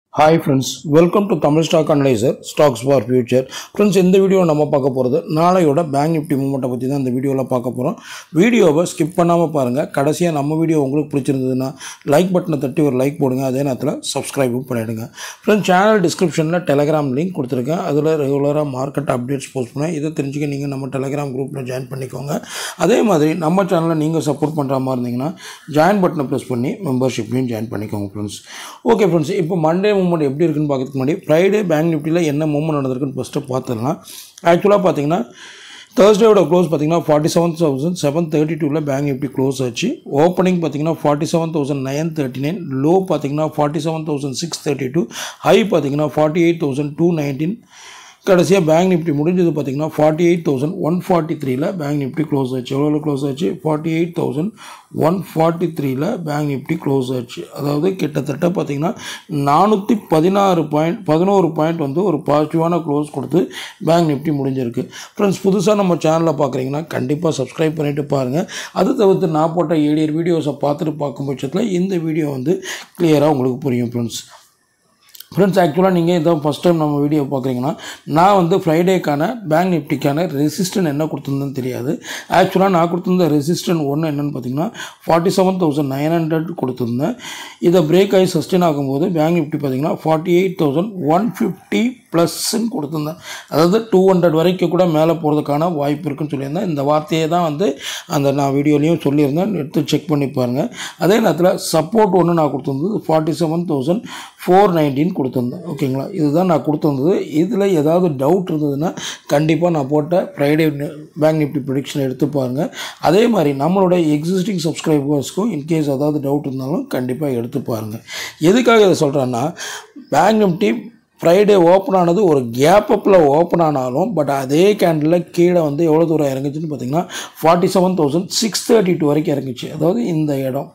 hi friends welcome to Tamil stock analyser stocks for future friends இந்த வீடியோவில் நம்ம பார்க்க போகிறது நாளையோட பேங்க் நிஃப்டி மூமெண்ட்டை பற்றி தான் இந்த வீடியோவில் பார்க்க போகிறோம் வீடியோவை ஸ்கிப் பண்ணாமல் பாருங்கள் கடைசியாக நம்ம வீடியோ உங்களுக்கு பிடிச்சிருந்ததுன்னா லைக் பட்டனை தட்டி ஒரு லைக் போடுங்க அதே நேரத்தில் சப்ஸ்கிரைபும் பண்ணிவிடுங்க ஃப்ரெண்ட்ஸ் சேனல் டிஸ்கிரிப்ஷனில் டெலகிராம் லிங்க் கொடுத்துருக்கேன் அதில் ரெகுலராக மார்க்கெட் அப்டேட்ஸ் போஸ்ட் பண்ணேன் இதை தெரிஞ்சுக்க நீங்கள் நம்ம டெலகிராம் குரூப்பில் ஜாயின் பண்ணிக்கோங்க அதே மாதிரி நம்ம சேனலை நீங்கள் சப்போர்ட் பண்ணுற மாதிரி இருந்தீங்கன்னா ஜாயின் பட்டனை ப்ரெஸ் பண்ணி மெம்பர்ஷிப்லையும் ஜாயின் பண்ணிக்கோங்க ஃப்ரெண்ட்ஸ் ஓகே ஃப்ரெண்ட்ஸ் இப்போ மண்டே மூவ்மெண்ட் எப்படி இருக்குன்னு பார்க்கறதுக்கு முன்னாடி ஃப்ரைடே பேங்க் நிஃப்டியில் என்ன மூவ்மெண்ட் நடந்திருக்குன்னு ஃபஸ்ட்டு பார்த்துடலாம் ஆக்சுவலாக பார்த்தீங்கன்னா தேர்ஸ்டேவோட க்ளோஸ் பார்த்தீங்கன்னா forty seven thousand seven thirty டூவில் பேங்க் நிஃப்டி க்ளோஸ் ஆச்சு ஓப்பனிங் பார்த்தீங்கன்னா forty seven thousand nine thirty nine low பார்த்தீங்கன்னா forty seven thousand six thirty two high பார்த்தீங்கன்னா forty eight thousand two nineteen கடைசியாக பேங்க் நிஃப்டி முடிஞ்சது பார்த்தீங்கன்னா forty eight thousand one forty த்ரீல Bank Nifty close ஆச்சு எவ்வளோ க்ளோஸ் ஆச்சு forty eight thousand one forty த்ரீல பேங்க் நிஃப்டி க்ளோஸ் ஆச்சு அதாவது கிட்டத்தட்ட பார்த்தீங்கன்னா நானூற்றி பதினாறு பாயிண்ட் பதினோரு பாயிண்ட் வந்து ஒரு பாசிட்டிவான க்ளோஸ் கொடுத்து பேங்க் நிஃப்டி முடிஞ்சிருக்கு ஃப்ரெண்ட்ஸ் புதுசாக நம்ம சேனலில் பார்க்குறீங்கன்னா கண்டிப்பாக சப்ஸ்கிரைப் பண்ணிவிட்டு பாருங்கள் அது தவிர்த்து நான் போட்ட ஏழியர் வீடியோஸை பார்த்துட்டு பார்க்கும் பட்சத்தில் இந்த வீடியோ வந்து கிளியராக உங்களுக்கு புரியும் ஃப்ரெண்ட்ஸ் ஃப்ரெண்ட்ஸ் ஆக்சுவலாக நீங்கள் இதான் ஃபஸ்ட் டைம் நம்ம வீடியோ பார்க்குறீங்கன்னா நான் வந்து ஃப்ரைடேக்கான பேங்க் நிஃப்டிக்கான ரெசிஸ்டன் என்ன கொடுத்துருந்தேன்னு தெரியாது ஆக்சுவலாக நான் கொடுத்துருந்த ரெசிஸ்டன் ஒன்று என்னென்னு பார்த்தீங்கன்னா forty seven thousand nine hundred கொடுத்துருந்தேன் இதை பிரேக் ஆகி சஸ்டெயின் ஆகும்போது பேங்க் நிஃப்டி பார்த்தீங்கன்னா forty eight thousand one fifty ப்ளஸ்ன்னு கொடுத்துருந்தேன் அதாவது டூ ஹண்ட்ரட் வரைக்கும் கூட மேலே போகிறதுக்கான வாய்ப்பு இருக்குன்னு சொல்லியிருந்தேன் இந்த வார்த்தையை தான் வந்து அந்த நான் வீடியோலையும் சொல்லியிருந்தேன் எடுத்து செக் பண்ணி பாருங்கள் அதே நேரத்தில் சப்போர்ட் ஒன்று நான் கொடுத்துருந்தது forty seven thousand four nineteen கொடுத்துருந்தேன் ஓகேங்களா இதுதான் நான் கொடுத்துருந்தது இதில் ஏதாவது டவுட் இருந்ததுன்னா கண்டிப்பாக நான் போட்ட ஃப்ரைடே பேங்க் நிஃப்டி ப்ரொடிக்ஷன் எடுத்து பாருங்கள் அதே மாதிரி நம்மளோட எக்ஸிஸ்டிங் சப்ஸ்கிரைபர்ஸ்க்கும் இன்கேஸ் ஏதாவது டவுட் இருந்தாலும் கண்டிப்பாக எடுத்து பாருங்கள் எதுக்காக இதை சொல்கிறேன்னா பேங்க் நிஃப்டி ஃப்ரைடே ஓப்பன் ஆனது ஒரு கேப் அப்பில் ஓப்பன் ஆனாலும் பட் அதே கேண்டில் கீழே வந்து எவ்வளோ தூரம் இறங்குச்சுன்னு பார்த்தீங்கன்னா forty seven thousand six thirty two வரைக்கும் இறங்குச்சு அதாவது இந்த இடம்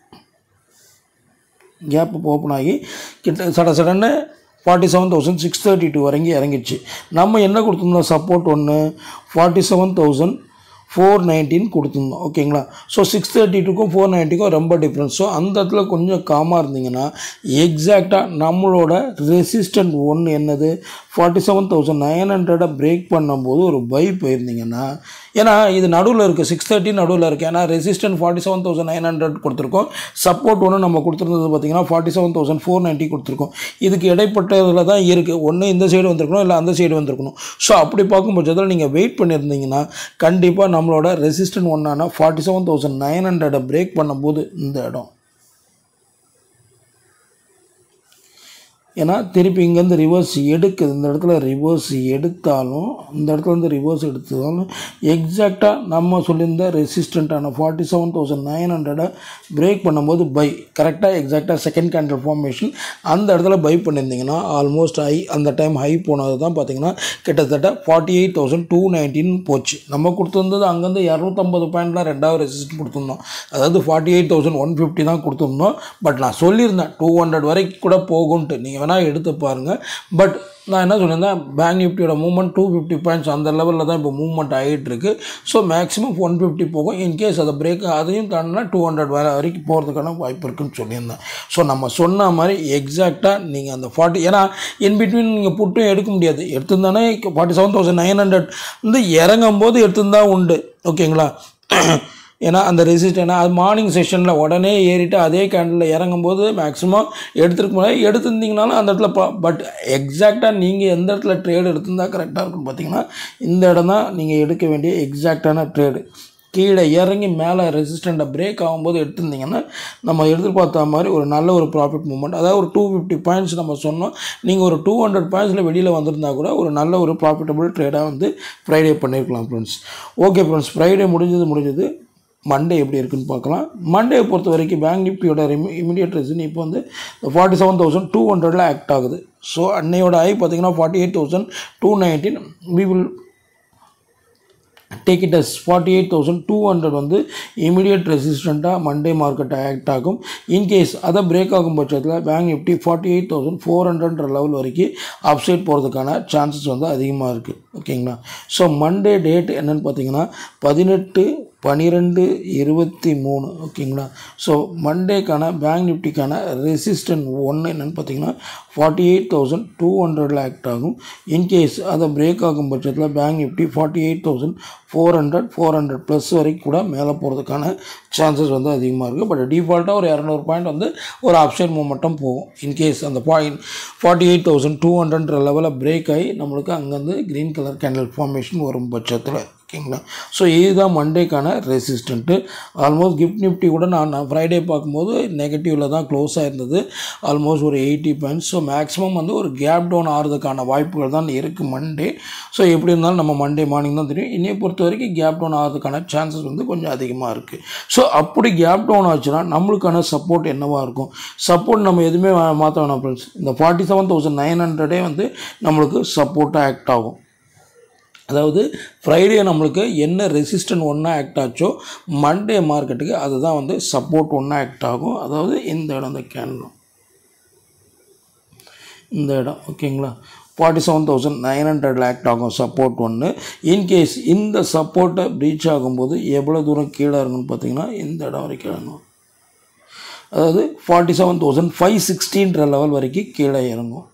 கேப் அப் ஓப்பன் ஆகி கிட்ட சட சடன்னு forty seven thousand six thirty two வரைக்கும் இறங்கிச்சு நம்ம என்ன கொடுத்துருந்தோம் சப்போர்ட் ஒன்று forty seven thousand four nineteen கொடுத்துருந்தோம் ஓகேங்களா ஸோ சிக்ஸ் தேர்ட்டி டூக்கும் ஃபோர் நைன்ட்டிக்கும் ரொம்ப டிஃப்ரென்ஸ் ஸோ அந்த இடத்துல கொஞ்சம் காமாக இருந்தீங்கன்னா எக்ஸாக்டாக நம்மளோட ரெசிஸ்டன்ட் ஒன்று என்னது ஃபார்ட்டி செவன் தௌசண்ட் நைன் ஹண்ட்ரடை பிரேக் பண்ணும்போது ஒரு பை போயிருந்தீங்கன்னா ஏன்னா இது நடுவில் இருக்குது சிக்ஸ் தேர்ட்டி நடுவில் இருக்குது ஏன்னா resistant forty seven thousand nine hundred கொடுத்துருக்கோம் சப்போர்ட் ஒன்று நம்ம கொடுத்துருந்தது பார்த்தீங்கன்னா forty seven thousand four ninety கொடுத்துருக்கோம் இதுக்கு இடைப்பட்டதில் தான் இருக்குது ஒன்று இந்த சைடு வந்திருக்கணும் இல்லை அந்த சைடு வந்திருக்கணும் ஸோ அப்படி பார்க்கும் பட்சத்தில் நீங்கள் வெயிட் பண்ணியிருந்தீங்கன்னா கண்டிப்பாக நம்மளோட ரெசிஸ்டன்ட் ஒன்றான ஃபார்ட்டி செவன் தௌசண்ட் நைன் ஹண்ட்ரடை பிரேக் பண்ணும்போது இந்த இடம் ஏன்னா திருப்பி இங்கேருந்து ரிவர்ஸ் எடுக்குது இந்த இடத்துல ரிவர்ஸ் எடுத்தாலும் இந்த இடத்துல இருந்து ரிவர்ஸ் எடுத்தாலும் எக்ஸாக்டாக நம்ம சொல்லியிருந்த ரெசிஸ்டண்ட்டான ஃபார்ட்டி செவன் தௌசண்ட் நைன் ஹண்ட்ரடை பிரேக் பண்ணும்போது பை கரெக்டாக எக்ஸாக்டாக செகண்ட் கேண்டல் ஃபார்மேஷன் அந்த இடத்துல பை பண்ணியிருந்தீங்கன்னா ஆல்மோஸ்ட் ஹை அந்த டைம் ஹை போனது தான் பார்த்தீங்கன்னா கிட்டத்தட்ட forty eight thousand two nineteen போச்சு நம்ம கொடுத்துருந்தது அங்கேருந்து இரநூத்தம்பது பாயிண்ட்லாம் ரெண்டாவது ரெசிஸ்ட் கொடுத்துருந்தோம் அதாவது forty eight thousand one fifty தான் கொடுத்துருந்தோம் பட் நான் சொல்லியிருந்தேன் டூ ஹண்ட்ரட் வரைக்கும் கூட போகும்ன்ட்டு நீங்கள் வேணால் எடுத்து பாருங்கள் பட் நான் என்ன சொல்லியிருந்தேன் பேங்க் நிஃப்டியோட மூவ்மெண்ட் டூ ஃபிஃப்டி பாயிண்ட்ஸ் அந்த லெவலில் தான் இப்போ மூவ்மெண்ட் ஆகிட்டு இருக்கு ஸோ மேக்ஸிமம் ஒன் ஃபிஃப்டி போகும் இன்கேஸ் அதை பிரேக் அதையும் தாண்டினா டூ ஹண்ட்ரட் வர வரைக்கும் போகிறதுக்கான வாய்ப்பு இருக்குன்னு சொல்லியிருந்தேன் ஸோ நம்ம சொன்ன மாதிரி எக்ஸாக்டாக நீங்கள் அந்த ஃபார்ட்டி ஏன்னா இன் பிட்வீன் நீங்கள் புட்டும் எடுக்க முடியாது எடுத்திருந்தானே forty seven thousand nine hundred வந்து இறங்கும் போது எடுத்திருந்தா உண்டு ஓகேங்களா ஏன்னா அந்த ரெசிஸ்ட் ஏன்னா அது மார்னிங் செஷனில் உடனே ஏறிட்டு அதே கேண்டில் இறங்கும்போது மேக்ஸிமம் எடுத்துருக்க முடியாது எடுத்திருந்தீங்கனாலும் அந்த இடத்துல பட் எக்ஸாக்டாக நீங்கள் எந்த இடத்துல ட்ரேடு எடுத்திருந்தா கரெக்டாக இருக்குன்னு பார்த்தீங்கன்னா இந்த இடம் தான் நீங்கள் எடுக்க வேண்டிய எக்ஸாக்டான ட்ரேடு கீழே இறங்கி மேலே ரெசிஸ்டண்ட்டை பிரேக் ஆகும்போது எடுத்திருந்தீங்கன்னா நம்ம எதிர்பார்த்த மாதிரி ஒரு நல்ல ஒரு ப்ராஃபிட் மூமெண்ட் அதாவது ஒரு டூ ஃபிஃப்டி பாயிண்ட்ஸ் நம்ம சொன்னோம் நீங்கள் ஒரு டூ ஹண்ட்ரட் பாயிண்ட்ஸில் வெளியில் வந்திருந்தா கூட ஒரு நல்ல ஒரு ப்ராஃபிட்டபிள் ட்ரேடாக வந்து ஃப்ரைடே பண்ணியிருக்கலாம் ஃப்ரெண்ட்ஸ் ஓகே ஃப்ரெண்ட்ஸ் ஃப்ரைடே முடிஞ்சது முடிஞ்சது மண்டே எப்படி இருக்குன்னு பார்க்கலாம் மண்டே பொறுத்த வரைக்கும் பேங்க் நிஃப்டியோட இமிடியட் ரெசின் இப்போ வந்து ஃபார்ட்டி செவன் தௌசண்ட் டூ ஹண்ட்ரடில் ஆக்ட் ஆகுது ஸோ அன்னையோட ஐ பார்த்தீங்கன்னா forty eight thousand two nineteen we will take it as forty eight thousand two hundred வந்து இமீடியட் ரெசிஸ்டண்ட்டாக மண்டே மார்க்கெட் ஆக்ட் ஆகும் இன்கேஸ் அதை பிரேக் ஆகும் பட்சத்தில் bank Nifty forty eight thousand four ஹண்ட்ரட்ன்ற லெவல் வரைக்கும் அப்சைட் போகிறதுக்கான சான்சஸ் வந்து அதிகமாக இருக்குது ஓகேங்களா ஸோ மண்டே டேட் என்னன்னு பார்த்தீங்கன்னா பதினெட்டு பன்னிரெண்டு இருபத்தி மூணு ஓகேங்களா ஸோ மண்டேக்கான பேங்க் நிஃப்டிக்கான ரெசிஸ்டன்ட் ஒன்று என்னென்னு பார்த்தீங்கன்னா ஃபார்ட்டி எயிட் தௌசண்ட் டூ ஹண்ட்ரடில் ஆக்ட் ஆகும் இன்கேஸ் அதை பிரேக் ஆகும் பட்சத்தில் bank Nifty forty eight thousand four hundred four hundred plus வரைக்கும் கூட மேலே போகிறதுக்கான சான்சஸ் வந்து அதிகமாக இருக்குது பட் டிஃபால்ட்டாக ஒரு இரநூறு பாயிண்ட் வந்து ஒரு ஆப்ஷன் மூமெண்ட்டும் போகும் இன்கேஸ் அந்த point forty eight thousand two ஹண்ட்ரட்ன்ற லெவலில் பிரேக் ஆகி நம்மளுக்கு அங்கேருந்து க்ரீன் கலர் கேண்டில் ஃபார்மேஷன் வரும் பட்சத்தில் ஓகேங்களா ஸோ இதுதான் மண்டேக்கான ரெசிஸ்டண்ட்டு ஆல்மோஸ்ட் கிஃப்ட் நிஃப்டி கூட நான் நான் ஃப்ரைடே பார்க்கும்போது நெகட்டிவில் தான் க்ளோஸ் ஆயிருந்தது ஆல்மோஸ்ட் ஒரு எயிட்டி பாயிண்ட்ஸ் ஸோ மேக்ஸிமம் வந்து ஒரு கேப் டவுன் ஆகிறதுக்கான வாய்ப்புகள் தான் இருக்குது மண்டே ஸோ எப்படி இருந்தாலும் நம்ம மண்டே மார்னிங் தான் தெரியும் இன்னையை பொறுத்த வரைக்கும் கேப் டவுன் ஆகிறதுக்கான சான்சஸ் வந்து கொஞ்சம் அதிகமாக இருக்குது ஸோ அப்படி கேப் டவுன் ஆச்சுன்னா நம்மளுக்கான சப்போர்ட் என்னவாக இருக்கும் சப்போர்ட் நம்ம எதுவுமே மாற்ற வேணாம் ஃப்ரெண்ட்ஸ் இந்த ஃபார்ட்டி செவன் தௌசண்ட் நைன் ஹண்ட்ரடே வந்து நம்மளுக்கு சப்போர்ட்டாக ஆக்ட் ஆகும் அதாவது ஃப்ரைடே நம்மளுக்கு என்ன ரெசிஸ்டன்ட் ஒன்றா ஆக்ட் ஆச்சோ மண்டே மார்க்கெட்டுக்கு அதுதான் வந்து சப்போர்ட் ஒன்றா ஆக்ட் ஆகும் அதாவது இந்த இடம் இந்த கேண்டல் இந்த இடம் ஓகேங்களா ஃபார்ட்டி செவன் தௌசண்ட் நைன் ஹண்ட்ரடில் ஆக்ட் ஆகும் சப்போர்ட் ஒன்று இன்கேஸ் இந்த சப்போர்ட்டை ப்ரீச் ஆகும்போது எவ்வளோ தூரம் கீழே இருக்குன்னு பார்த்தீங்கன்னா இந்த இடம் வரைக்கும் இறங்கும் அதாவது ஃபார்ட்டி செவன் தௌசண்ட் ஃபைவ் சிக்ஸ்டீன்ற லெவல் வரைக்கும் கீழே இறங்கும்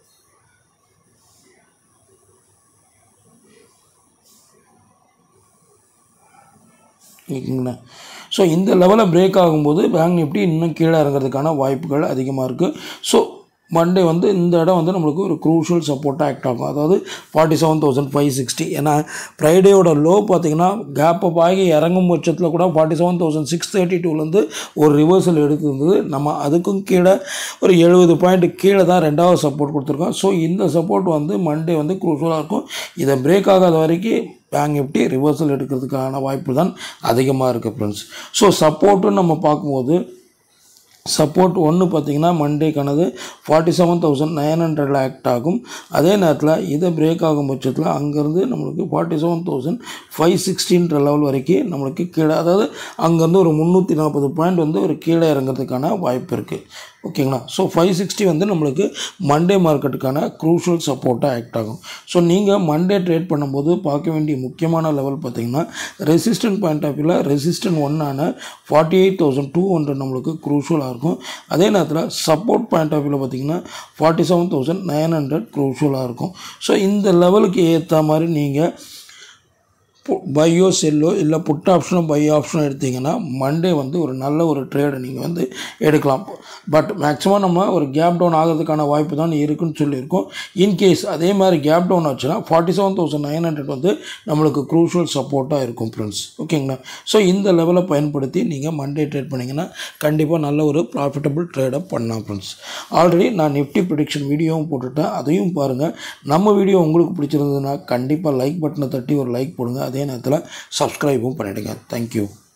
ஓகேங்களா ஸோ இந்த லெவலில் பிரேக் ஆகும்போது பேங்க் நிஃப்டி இன்னும் கீழே இறங்குறதுக்கான வாய்ப்புகள் அதிகமாக இருக்குது ஸோ மண்டே வந்து இந்த இடம் வந்து நம்மளுக்கு ஒரு க்ரூஷியல் சப்போர்ட்டாக ஆக்ட் ஆகும் அதாவது forty seven thousand five sixty ஏன்னா ஃப்ரைடேயோட லோ பார்த்தீங்கன்னா கேப் அப் ஆகி இறங்கும் பட்சத்தில் கூட forty seven thousand six thirty டூலேருந்து ஒரு ரிவர்சல் எடுத்திருந்தது நம்ம அதுக்கும் கீழே ஒரு எழுபது பாயிண்ட் கீழே தான் ரெண்டாவது சப்போர்ட் கொடுத்துருக்கோம் ஸோ இந்த சப்போர்ட் வந்து மண்டே வந்து க்ரூஷியலாக இருக்கும் இதை பிரேக் ஆகாத வரைக்கும் பேங்க் நிஃப்டி ரிவர்சல் எடுக்கிறதுக்கான வாய்ப்பு தான் அதிகமாக இருக்குது ஃப்ரெண்ட்ஸ் ஸோ சப்போர்ட்டுன்னு நம்ம பார்க்கும்போது சப்போர்ட் ஒன்று பார்த்தீங்கன்னா மண்டேக்கானது ஃபார்ட்டி செவன் தௌசண்ட் நைன் ஹண்ட்ரடில் ஆக்ட் ஆகும் அதே நேரத்தில் இதை பிரேக் ஆகும் பட்சத்தில் அங்கேருந்து நம்மளுக்கு ஃபார்ட்டி செவன் தௌசண்ட் ஃபைவ் சிக்ஸ்டீன்ற லெவல் வரைக்கும் நம்மளுக்கு கீழே அதாவது அங்கேருந்து ஒரு முந்நூற்றி நாற்பது பாயிண்ட் வந்து ஒரு கீழே இறங்கிறதுக்கான வாய்ப்பு இருக்குது ஓகேங்களா ஸோ ஃபைவ் சிக்ஸ்டி வந்து நம்மளுக்கு மண்டே மார்க்கெட்டுக்கான க்ரூஷியல் சப்போர்ட்டாக ஆக்ட் ஆகும் ஸோ நீங்கள் மண்டே ட்ரேட் பண்ணும்போது பார்க்க வேண்டிய முக்கியமான லெவல் பார்த்தீங்கன்னா ரெசிஸ்டன்ட் பாயிண்ட் ஆஃப் வியூவில் ரெசிஸ்டன்ட் ஒன்னான forty eight thousand two hundred நம்மளுக்கு க்ரூஷியலாக இருக்கும் அதே நேரத்தில் சப்போர்ட் பாயிண்ட் ஆஃப் வியூவில் பார்த்தீங்கன்னா forty seven thousand nine hundred க்ரூஷியலாக இருக்கும் ஸோ இந்த லெவலுக்கு ஏற்ற மாதிரி நீங்கள் பையோ செல்லோ இல்லை புட் ஆப்ஷனோ பை ஆப்ஷனோ எடுத்தீங்கன்னா மண்டே வந்து ஒரு நல்ல ஒரு ட்ரேடை நீங்கள் வந்து எடுக்கலாம் பட் மேக்ஸிமம் நம்ம ஒரு கேப் டவுன் ஆகிறதுக்கான வாய்ப்பு தான் இருக்குன்னு சொல்லியிருக்கோம் இன்கேஸ் அதே மாதிரி கேப் டவுன் ஆச்சுன்னா forty seven thousand nine hundred வந்து நம்மளுக்கு க்ரூஷியல் சப்போர்ட்டாக இருக்கும் ஃப்ரெண்ட்ஸ் ஓகேங்களா ஸோ இந்த லெவலை பயன்படுத்தி நீங்கள் மண்டே ட்ரேட் பண்ணிங்கன்னா கண்டிப்பாக நல்ல ஒரு ப்ராஃபிட்டபிள் ட்ரேடை பண்ணலாம் ஃப்ரெண்ட்ஸ் ஆல்ரெடி நான் நிஃப்டி ப்ரிடிக்ஷன் வீடியோவும் போட்டுட்டேன் அதையும் பாருங்கள் நம்ம வீடியோ உங்களுக்கு பிடிச்சிருந்ததுன்னா கண்டிப்பாக லைக் பட்டனை தட்டி ஒரு லைக் போடுங்க அதே நேரத்தில் சப்ஸ்கிரைபும் பண்ணிவிடுங்க தேங்க்யூ